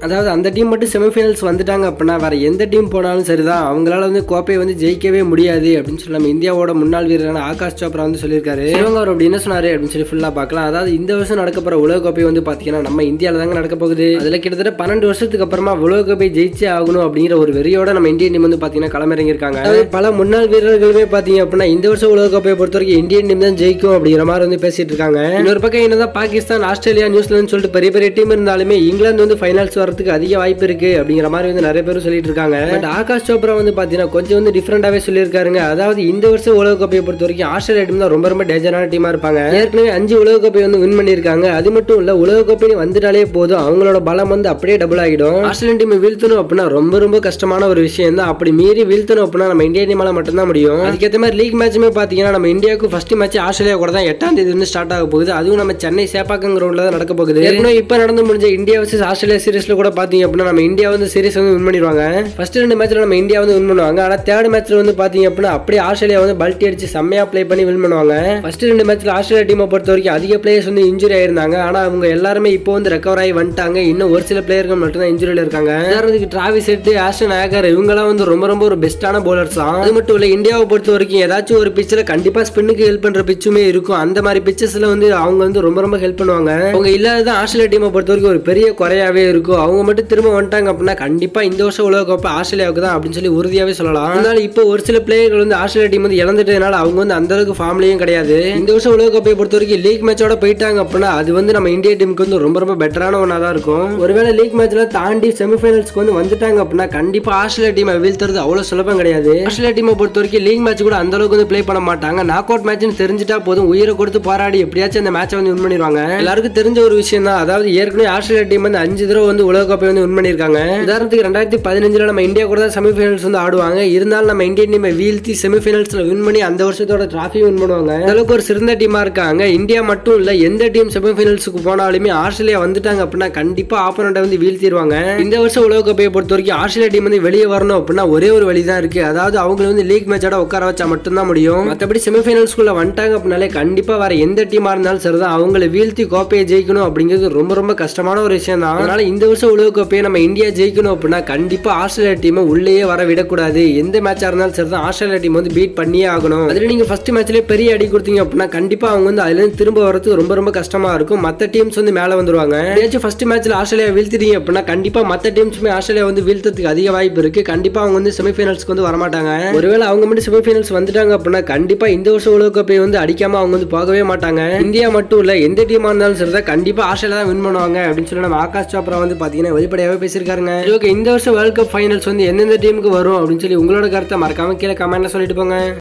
அதாவது அந்த டீம் மட்டும் செமிஃபைனல்ஸ் வந்துட்டாங்க அப்படின்னா வேற எந்த டீம் போனாலும் சரிதான் அவங்களால வந்து கோப்பையை வந்து ஜெயிக்கவே முடியாது அப்படின்னு சொல்லி நம்ம இந்தியாவோட முன்னாள் வீரரான ஆகாஷ் சோப்ரா வந்து சொல்லியிருக்காரு இவங்க அவர் அப்படி என்ன சொன்னாரு அப்படின்னு சொல்லி ஃபுல்லா பார்க்கலாம் அதாவது இந்த வருஷம் நடக்க போற உலக கோப்பை வந்து பாத்தீங்கன்னா நம்ம இந்தியாவில தாங்க நடக்க போகுது அதுல கிட்டத்தட்ட பன்னெண்டு வருஷத்துக்கு அப்புறமா உலக கோப்பை ஜெயிச்சே ஆகணும் அப்படிங்கிற ஒரு வெறியோட நம்ம இந்தியன் டீம் வந்து பாத்தீங்கன்னா களமிறங்கியிருக்காங்க அதாவது பல முன்னாள் வீரர்களுமே பாத்தீங்க அப்படின்னா இந்த வருஷம் உலக கோப்பையை பொறுத்த வரைக்கும் இந்தியன் டீம் தான் ஜெயிக்கும் அப்படிங்கிற மாதிரி வந்து பேசிட்டு இருக்காங்க இன்னொரு பக்கம் என்னதான் பாகிஸ்தான் ஆஸ்திரேலியா நியூசிலாந்து சொல்லிட்டு பெரிய பெரிய டீம் இருந்தாலுமே இங்கிலாந்து வந்து ஃபைனல்ஸ் வரதுக்கு அதிக வாய்ப்பு இருக்கு அப்படிங்கிற மாதிரி வந்து நிறைய பேர் சொல்லிட்டு இருக்காங்க பட் ஆகாஷ் சோப்ரா வந்து பாத்தீங்கன்னா கொஞ்சம் வந்து டிஃப்ரெண்டாவே சொல்லியிருக்காருங்க அதாவது இந்த வருஷம் உலக கோப்பையை பொறுத்த வரைக்கும் ஆஸ்திரேலியா டீம் தான் ரொம்ப ரொம்ப டேஞ்சரான டீமா இருப்பாங்க ஏற்கனவே அஞ்சு உலக கோப்பை வந்து வின் பண்ணிருக்காங்க அது மட்டும் இல்ல உலக கோப்பை வந்துட்டாலே போதும் அவங்களோட பலம் வந்து அப்படியே டபுள் ஆகிடும் ஆஸ்திரேலியன் டீம் வீழ்த்தணும் அப்படின்னா ரொம்ப ரொம்ப கஷ்டமான ஒரு விஷயம் தான் அப்படி மீறி வீழ்த்தணும் அப்படின்னா நம்ம இந்தியா டீமால மட்டும்தான் முடியும் அதுக்கேற்ற மாதிரி லீக் மேட்சுமே பாத்தீங்கன்னா நம்ம இந்தியாவுக்கு ஃபர்ஸ்ட் மேட்ச் ஆஸ்திரேலியா கூட தான் எட்டாம் தேதி வந்து ஸ்டார்ட் ஆக போகுது அதுவும் நம்ம சென்னை சேப்பாக்கம் கிரவுண்ட்ல தான் நடக்க போகுது ஏற்கனவே இப்ப நடந்து முடிஞ்ச இந்தியா வர்சஸ் ஆஸ்திரேலியா சீரிஸ்ல கூட பாத்தீங்க அப்படின்னா நம்ம இந்தியா வந்து சீரிஸ் வந்து வின் பண்ணிடுவாங்க ஃபர்ஸ்ட் ரெண்டு மேட்ச்ல நம்ம இந்தியா வந்து வின் பண்ணுவாங்க ஆனா தேர்ட் மேட்ச்ல வந்து பாத்தீங்க அப்படின்னா அப்படியே ஆஸ்திரேலியா வந்து பல்ட்டி அடிச்சு செம்மையா ப்ளே பண்ணி வின் பண்ணுவாங்க ஃபர்ஸ்ட் ரெண்டு மேட்ச்ல ஆஸ்திரேலியா டீமை பொறுத்த வரைக்கும் அதிக பிளேயர்ஸ் வந்து இன்ஜுரி ஆயிருந்தாங்க ஆனா அவங்க எல்லாருமே இப்போ வந்து ரெக்கவர் ஆகி வந்துட்டாங்க இன்னும் ஒரு சில பிளேயர்கள் மட்டும் தான் இன்ஜுரியில இருக்காங்க உதாரணத்துக்கு டிராவிஸ் செட் ஆஸ்டன் ஆகர் இவங்கலாம் வந்து ரொம்ப ரொம்ப ஒரு பெஸ்டான பவுலர்ஸ் தான் அது மட்டும் இல்ல இந்தியாவை பொறுத்த வரைக்கும் ஏதாச்சும் ஒரு பிச்சில் கண்டிப்பா ஸ்பின்னுக்கு ஹெல்ப் பண்ற பிச்சுமே இருக்கும் அந்த மாதிரி பிச்சஸ்ல வந்து அவங்க வந்து ரொம்ப ரொம்ப ஹெல்ப் பண்ணுவாங்க அவங்க இல்லாததான் ஆஸ்திரேலியா டீமை பொறுத்த வரைக்கும் ஒரு பெரிய குறையாவே இருக்கும் அவங்க மட்டும் திரும்ப வந்துட்டாங்க அப்படின்னா கண்டிப்பா இந்த வருஷம் உலக கோப்பை ஆஸ்திரேலியாவுக்கு தான் அப்படின்னு சொல்லி உறுதியாவே சொல்லலாம் அதனால இப்போ ஒரு சில பிளேயர்கள் வந்து ஆஸ்திரேலியா டீம் வந்து இழந்துட்டதுனால அவங்க வந்து அந்த அளவுக்கு ஃபார்ம்லயும் கிடையாது இந்த வருஷம் உலக கோப்பையை பொறுத்த வரைக்கும் லீக் மேட்சோட போயிட்டாங்க அப்படின்னா அது வந்து நம்ம இந்தியா டீமுக்கு வந்து ரொம்ப ரொம்ப பெட்டரான ஒன்றா தான் இருக்கும் ஒருவேளை லீக் மேட்ச்ல தாண்டி செமிஃபைனல்ஸ்க்கு வந்து வந்துட்டாங்க அப்படின்னா கண்டிப்பா ஆஸ்திரேலியா டீமை வீழ்த்துறது அவ்வளவு சுலபம் கிடையாது ஆஸ்திரேலியா டீமை பொறுத்த வரைக்கும் லீக் மேட்ச் கூட அந்த அளவுக்கு வந்து ப்ளே பண்ண மாட்டாங்க நாக் அவுட் மேட்ச்னு தெரிஞ்சுட்டா போதும் உயிரை கொடுத்து போராடி எப்படியாச்சும் அந்த மேட்சை வந்து வின் பண்ணிடுவாங்க எல்லாருக்கும் தெரிஞ்ச ஒரு விஷயம் தான் அதாவது ஏற்கனவே ஆஸ்திரேலியா டீம் வந்து அஞ்சு தடவை வந்து உலக கோப்பை வந்து வின் பண்ணியிருக்காங்க உதாரணத்துக்கு ரெண்டாயிரத்தி பதினஞ்சுல நம்ம இந்தியா கூட தான் செமிஃபைனல்ஸ் வந்து ஆடுவாங்க இருந்தாலும் நம்ம இந்தியன் டீமை வீழ்த்தி செமிஃபைனல்ஸ்ல வின் பண்ணி அந்த வருஷத்தோட டிராஃபி வின் பண்ணுவாங்க அந்த அளவுக்கு ஒரு சிறந்த டீமா இருக்காங்க இந்தியா மட்டும் இல்ல எந்த டீம் செமிஃபைனல்ஸுக்கு போனாலுமே ஆஸ்திரேலியா வந்துட்டாங்க அப்படின்னா கண்டிப்பா ஆப்போனண்ட்டை வந்து வீழ்த்திடுவாங்க இந்த வருஷம் உலக கோப்பையை பொறுத்த வரைக்கும் ஆஸ்திரேலியா டீம் வந்து வெளியே வரணும் அப்படின்னா ஒரே ஒரு வழி தான் இருக்கு அதாவது அவங்களை வந்து லீக் மேட்சோட உட்கார வச்சா மட்டும்தான் முடியும் மற்றபடி செமிஃபைனல்ஸ்குள்ள வந்துட்டாங்க அப்படின்னாலே கண்டிப்பா வேற எந்த டீமா இருந்தாலும் சரிதான் அவங்களை வீழ்த்தி கோப்பையை ஜெயிக்கணும் அப்படிங்கிறது ரொம்ப ரொம்ப கஷ்டமான ஒரு விஷயம் தான் அதனால இந்த வருஷம் உலக கோப்பையை நம்ம இந்தியா ஜெயிக்கணும் அப்படின்னா கண்டிப்பா ஆஸ்திரேலியா டீமை உள்ளேயே வர விடக்கூடாது எந்த மேட்சா இருந்தாலும் சரிதான் ஆஸ்திரேலியா டீம் வந்து பீட் பண்ணியே ஆகணும் அதுல நீங்க ஃபர்ஸ்ட் மேட்ச்லயே பெரிய அடி கொடுத்தீங்க அப்படின்னா கண்டிப்பா அவங்க வந்து அதுல இருந்து திரும்ப வரது ரொம்ப ரொம்ப கஷ்டமா இருக்கும் மத்த டீம்ஸ் வந்து மேல வந்துருவாங்க ஏதாச்சும் ஃபர்ஸ்ட் மேட்ச்ல ஆஸ்திரேலியா வீழ்த்திட்டீங்க அப்படின்னா கண்டிப்பா மத்த டீம்ஸுமே ஆஸ்திரேலியா வந்து வீழ்த்ததுக்கு அதிக வாய்ப்பு இருக்கு கண்டிப்பா அவங்க வந்து செமிஃபைனல்ஸ்க்கு வந்து வரமாட்டாங்க ஒருவேளை அவங்க மட்டும் செமிஃபைனல்ஸ் வந்துட்டாங்க அப்படின்னா கண்டிப்பா இந்த வருஷம் உலக கோப்பையை வந்து அடிக்காம அவங்க வந்து போகவே மாட்டாங்க இந்தியா மட்டும் இல்ல எந்த டீமா இருந்தாலும் சரிதான் கண்டிப்பா ஆஸ்திரேலியா தான் வின் பண்ணுவாங்க அப்படின்னு சொல்லி நம்ம ஆகாஷ் சோப்ரா வந்து பாத்தீங்கன்னா வெளிப்படையாவே பேசியிருக்காருங்க ஓகே இந்த வருஷம் வேர்ல்ட் கப் ஃபைனல்ஸ் வந்து எந்தெந்த டீமுக்கு வரும் அப்படின்னு சொல்லி உங்களோட கருத்தை மறக்காம கீழே கமெண்ட்ல சொல்லிட்டு போங்க